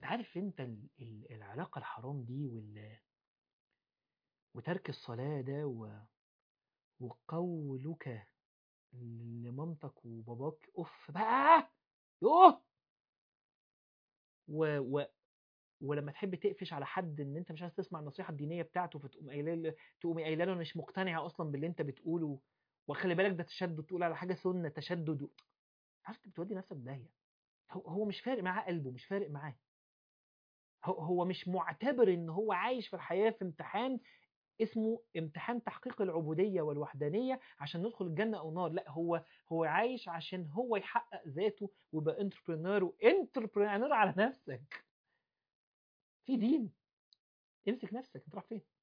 عارف انت ال- ال- العلاقة الحرام دي وال وترك الصلاة ده و... وقولك لمامتك وباباك اف بقى يوه و... و... ولما تحب تقفش على حد ان انت مش عايز تسمع النصيحة الدينية بتاعته فتقوم قايله له تقوم قايله له أنا مش مقتنعة اصلا باللي انت بتقوله وخلي بالك ده تشدد تقول على حاجة سنة تشدد و... عارف انت بتودي نفسك في داهية هو هو مش فارق معاه قلبه مش فارق معاه هو هو مش معتبر ان هو عايش في الحياة في امتحان اسمه امتحان تحقيق العبودية والوحدانية عشان ندخل الجنة او نار لا هو هو عايش عشان هو يحقق ذاته ويبقى انتربرينور وانتربرينور على نفسك في دين امسك نفسك انت رايح فين